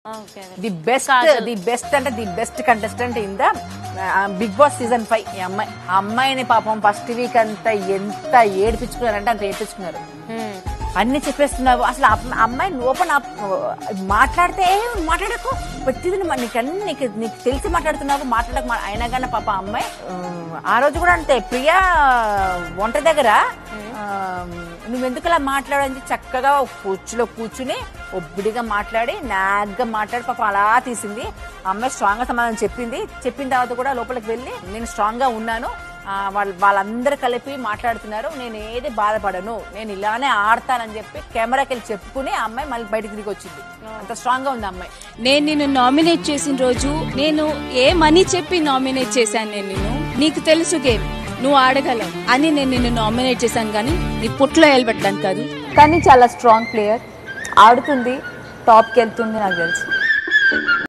okay the best the best అంటే the best contestant in the Bigg Boss season five ఈ అమ్మాయి ఆ అమ్మాయిని పాపం ఫస్ట్ వీక్ అంతా ఎంత ఏడిపించుకున్నారంటే అంత ఏడిపించుకున్నారు అన్ని చెప్పేస్తున్నావు అసలు ఆ అమ్మాయి లోపల మాట్లాడితే "ఏ, మాట్లాడకు ప్రతిదీ నువ్వు- నీకు అన్ని నీకు నీకు తెలిసి మాట్లాడుతున్నావు మాట్లాడక మా- అయినా కానీ పాప ఆ అమ్మాయి ఉమ్, ఆ రోజు కూడా అంతే ప్రియా వంట దగ్గర ఆ, నువ్వెందుకు ఇలా మాట్లాడని చక్కగా ఒక కూర్చులో కూర్చుని ఒబ్బిడిగా మాట్లాడి నాగ్గా మాట్లాడి పాపం అలా తీసింది ఆ అమ్మాయి స్ట్రాంగ్ గా సమాధానం చెప్పింది చెప్పిన తర్వాత కూడా లోపలికి వెళ్ళి నేను స్ట్రాంగ్ గా ఉన్నాను ఆ, వాళ్ళ వాళ్ళందరూ కలిపి మాట్లాడుతున్నారు నేను ఏది బాధపడను నేను ఇలానే ఆడతానని చెప్పి కెమెరాకి వెళ్ళి చెప్పుకుని ఆ అమ్మాయి మళ్ళీ బయటికి తిరిగి వచ్చింది అంత స్ట్రాంగ్ గా ఉంది ఆ అమ్మాయి నేను నిన్ను నామినేట్ చేసిన రోజు నేను ఏ మనీ చెప్పి నామినేట్ చేశాను నేను నిన్ను నీకు తెలుసు గేమ్ నువ్వు ఆడగలవు అని నేను నిన్ను నామినేట్ చేశాను కానీ నీ పుట్లో వెళ్ళబెట్టడానికి కాదు కానీ చాలా స్ట్రాంగ్ ప్లేయర్ ఆడుతుంది టాప్కి వెళ్తుంది నాకు తెలుసు